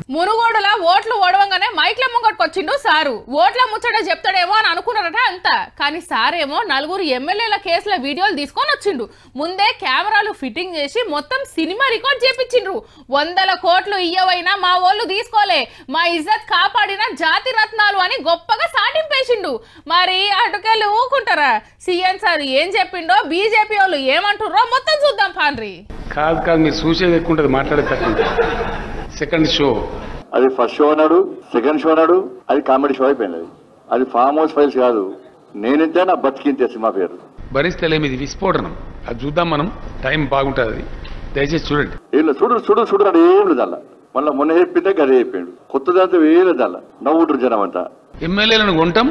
మునుగోడుల ఓట్లు ఓడవంగానే మైక్ల ముంగట్టుకొచ్చిండు సారు ఓట్ల ముచ్చట చెప్తాడేమో అని అనుకున్నారట అంత కానీ సారేమో నలుగురు ఎమ్మెల్యేల కేసుల వీడియోలు తీసుకొని వచ్చిండు ముందే కెమెరాలు ఫిట్టింగ్ చేసి మొత్తం సినిమా రికార్డ్ చేపించిండ్రు వందల కోట్లు ఇయ్యవైనా మా ఓళ్ళు తీసుకోలే మా ఇజ్జత్ కాపాడిన జాతి రత్నాలు అని గొప్పగా సాటింపేసిండు మరి అటుకెళ్ళి ఊకుంటారా సీఎం సార్ ఏం చెప్పిండో బీజేపీ వాళ్ళు ఏమంటుర్రో మొత్తం చూద్దాం పాండ్రి కాదు కాదు మీరు చూసేది ఎక్కువ ఉంటుంది మాట్లాడేది తక్కువ ఉంటుంది సెకండ్ షో అది ఫస్ట్ షో అన్నాడు సెకండ్ షో అన్నాడు అది కామెడీ షో అయిపోయింది అది అది ఫామ్ హౌస్ ఫైల్స్ కాదు నేనింతే నా బతికింతే సినిమా పేరు భరిస్తలేము ఇది విస్ఫోటనం అది చూద్దాం మనం టైం బాగుంటుంది అది దయచేసి చూడండి ఏం లేదు చూడు చూడు చూడు అని ఏం లేదు అలా మళ్ళీ మొన్న చెప్పిందే గదే చెప్పిండు కొత్త దాంతో ఏం లేదు అలా నవ్వుంటారు జనం అంతా ఎమ్మెల్యేలను కొంటాం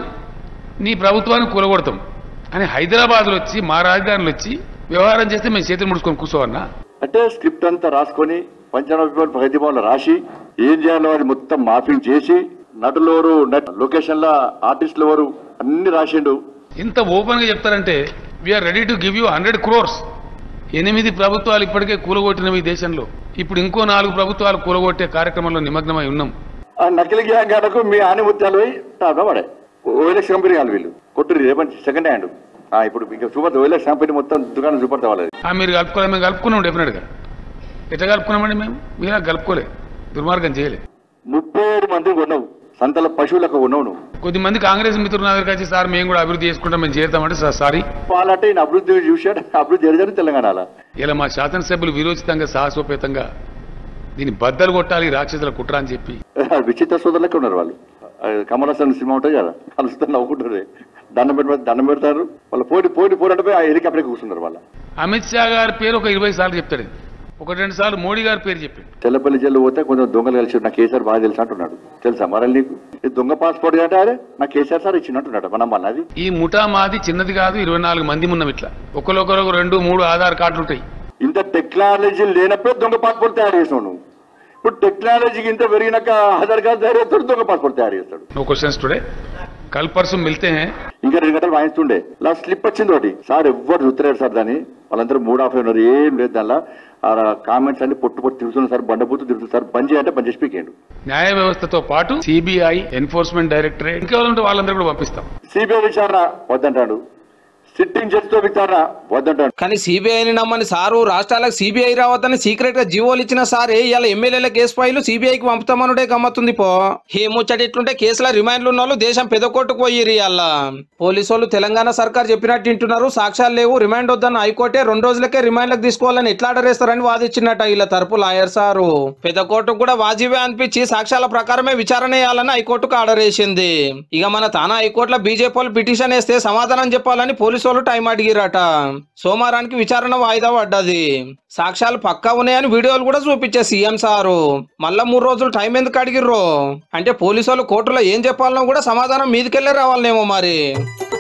నీ ప్రభుత్వాన్ని కూలగొడతాం అని హైదరాబాద్లో వచ్చి మా రాజధానిలో వచ్చి వ్యవహారం చేస్తే మేము చేతులు ముడుచుకొని కూర్చోవన్నా అంటే స్క్రిప్ట్ అంతా రాసుకొని పంచానభి ప్రతిభావంలో రాసి ఏం చేయాలో అది మొత్తం మాఫింగ్ చేసి నటులు ఎవరు నట్ లొకేషన్ల ఆర్టిస్టులు ఎవరు అన్ని రాసిండు ఇంత ఓపెన్గా చెప్తారంటే we are ready to give you hundred crores ఎనిమిది ప్రభుత్వాలు ఇప్పటికే కూలగొట్టినవి ఈ దేశంలో ఇప్పుడు ఇంకో నాలుగు ప్రభుత్వాలు కూలగొట్టే కార్యక్రమంలో నిమగ్నమై ఉన్నాం ఆ నకిలీ గ్యాంగాలకు మీ ఆనిముత్యాలు పోయి టాప్లో పడే ఓఎల్ఎక్స్ కంపెనీ వాళ్ళు వీళ్ళు కొట్టురు రేపటి సెకండ్ హ్యాండ్ ఆ, ఇప్పుడు ఇంకా చూపడతా ఓఎల్ఎక్స్ కంపెనీ మొత్తం దుకాణం చూపడతా వాళ్ళది ఆ, మీరు కలుపుకోలే మేము కలుపుకున్నాం డెఫినెట్గా ఎట్లా కలుపుకున్నామండి మేము మీలా కలుపుకోలే దుర్మార్గం చేయలే ముప్పై ఏడు మంది కొన్నావు సంతల పశువులకు కొన్నావు నువ్వు కొద్దిమంది కాంగ్రెస్ మిత్రులు నా దగ్గరికి వచ్చి సార్ మేము కూడా అభివృద్ధి చేసుకుంటాం మేము చేరుతామంటే సార్ సారీ వాళ్ళంటే ఈయన అభివృద్ధి చూశాడు అభివృద్ధి జరిగారు తెలంగాణలో ఇలా మా శాసనసభ్యులు విరోచితంగా సాహసోపేతంగా దీన్ని బద్దలు కొట్టాలి ఈ రాక్షసుల కుట్ర అని చెప్పి విచిత్ర సోదరులకే ఉన్నారు వాళ్ళు ఆ, కమల్ హాసన్ సినిమా ఉంటుంది కదా కలుస్తారు నవ్వుకుంటారు దండం పెట్టి దండం పెడతారు వాళ్ళు పోటీ పోటీ పోటీ పోయి ఆ హెలికాప్టర్ కూర్చున్నారు వాళ్ళ అమిత్ షా గారి పేరు ఒక ఇరవై సార్లు చెప్తాడు ఇది. ఒకటి రెండు సార్లు మోడీ గారి పేరు చెప్పాడు తెల్లపల్లి జైలు పోతే కొంచెం దొంగలు కలిసి నా కేసీఆర్ బాగా తెలుసు అంటున్నాడు తెలుసా మరి నీకు ఈ దొంగ పాస్పోర్ట్ అంటే అరే నా కేసీఆర్ సార్ ఇచ్చినట్టున్నాడు మనం మన అది ఈ ముఠా మాది చిన్నది కాదు ఇరవై నాలుగు మంది ఉన్నాం ఇట్లా ఒకరొకరు రెండు మూడు ఆధార్ కార్డులు ఉంటాయి ఇంత టెక్నాలజీ లేనప్పుడే దొంగ పాస్పోర్ట్ తయారు చేసావు నువ్వు ఇప్పుడు టెక్నాలజీకి ఇంత పెరిగినాక ఆధార్ కార్డు తయారు చేస్తాడు దొంగ పాస్పోర్ట్ తయారు చేస్తాడు నో క్వశ్చన్స్ టుడే కల్ పర్సు మిల్తే హే ఇంకా రెండు గంటలు వాయిస్తుండే లాస్ట్ స్లిప్ వచ్చింది ఒకటి సార్ ఎవ్వరు చూస్తలేరు సార్ దాన్ని వాళ్ళందరూ మూడ్ ఆఫ్ అయినారు ఏం లేదు దానిలో ఆ కామెంట్స్ అన్ని పొట్టు పొట్టు తిరుగుతున్నారు సార్ బండబూతు తిరుగుతుంది సార్ బంద్ చేయంటే బంద్ చేసి పీకేయండు న్యాయ వ్యవస్థతో పాటు సిబిఐ ఎన్ఫోర్స్మెంట్ డైరెక్టరేట్ ఇంకెవరంటే వాళ్ళందరూ కూడా పంపిస్తాం సిబిఐ విచారణ వద్దంటాడు సిట్టింగ్ జడ్జితో విచారణ వద్దంటాడు కానీ సిబిఐని నమ్మని సారు రాష్ట్రాలకు సిబిఐ రావద్దని సీక్రెట్ గా జీవోలు ఇచ్చిన సారే ఇవాళ ఎమ్మెల్యేల కేసు ఫైలు సిబిఐకి పంపుతామనుడే గమ్మతుంది పో ఏ ముచ్చట ఇట్లుంటే కేసుల రిమాండ్లు ఉన్న వాళ్ళు దేశం పెదకొట్టుకు పోయిరి ఇవాళ పోలీసు వాళ్ళు తెలంగాణ సర్కార్ చెప్పినట్టు వింటున్నారు సాక్ష్యాలు లేవు రిమాండ్ వద్దన్న హైకోర్టే రెండు రోజులకే రిమాండ్లకు తీసుకోవాలని ఎట్లా ఆర్డర్ వేస్తారని వాదించినట్ట ఇలా తరపు లాయర్ సారు పెద్ద కోర్టుకు కూడా వాజిబే అనిపించి సాక్ష్యాల ప్రకారమే విచారణ చేయాలని హైకోర్టుకు ఆర్డర్ వేసింది ఇక మన తానా హైకోర్టులో బీజేపీ వాళ్ళు పిటిషన్ వేస్తే సమాధానం చెప్పాలని పోలీసు వాళ్ళు టైం అడిగిరట సోమవారానికి విచారణ వాయిదా పడ్డది సాక్ష్యాలు పక్కా ఉన్నాయని వీడియోలు కూడా చూపించే సీఎం సారు మళ్ళా మూడు రోజులు టైం ఎందుకు అడిగిర్రో అంటే పోలీసు వాళ్ళు కోర్టులో ఏం చెప్పాలనో కూడా సమాధానం మీదికెళ్ళే రావాలనేమో మరి